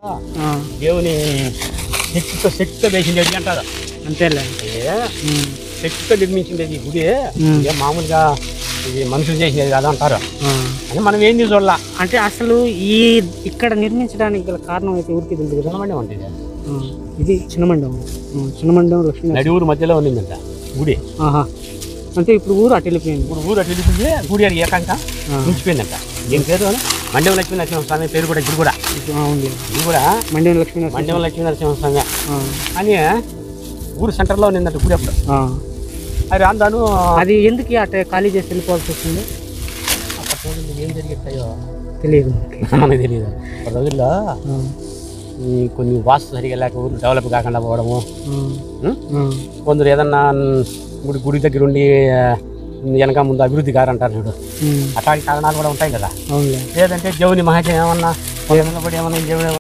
ఆ, దేవుని శక్తితో శక్తితో వేసిండేది అంటారు అంతేలే ఏ ఉమ్, శక్తితో నిర్మించిండేది ఈ గుడి ఉమ్. ఏ మామూలుగా ఇది మనుషులు చేసినది కాదు అంటారు ఆ. అని మనం ఏంది చూడాల అంటే అసలు ఈ ఇక్కడ నిర్మించడానికి గల కారణం అయితే ఊరికి తెలియదు కదా చిన్నమండే ఉంటుంది ఆ, ఇది చిన్నమండం ఆ, చిన్నమండం లక్ష్మీ నడి ఊరు మధ్యలో ఉండిందంట గుడి ఆహా అంటే ఇప్పుడు ఊరు అటు వెళ్ళిపోయింది ఇప్పుడు ఊరు అటు వెళ్ళిపోయి గుడి అది ఏకాంక ఆ. నిలిచిపోయిందంట దీని పేరు మండ్యం లక్ష్మీ నరసింహస్వామి పేరు కూడా ఇది కూడా ఇప్పుడు ఆ, ఉంది ఇది కూడా మండ్యం లక్ష్మీ నరసింహ. మండ్యం లక్ష్మీ నరసింహస్వామి ఆ, అని ఊరు సెంటర్లో ఉండిందంట గుడి అప్పుడు ఆ. అది రాను అది ఎందుకు అటే ఖాళీ చేసి వెళ్ళిపోవాల్సి వస్తుంది అప్పటి రోజుల్లో ఏం జరిగేస్తాయో తెలియదు మనకి మనకు తెలియదు అప్పటి రోజుల్లో ఆ, ఈ కొన్ని వాస్తు సరిగా లేక ఊరు డెవలప్ కాకుండా పోవడము ఆ, ఉం? ఆ. కొందరు ఏదన్నా గుడి గుడి దగ్గర ఉండి ఆ, వెనక ముందు అభివృద్ధి కారంటారు చూడు ఉమ్, అట్లాంటి కారణాలు కూడా ఉంటాయి కదా అవునులే లేదంటే దేవుని మహాజం ఏమన్నా పొలం నిలబడి ఏమన్నా దేవుని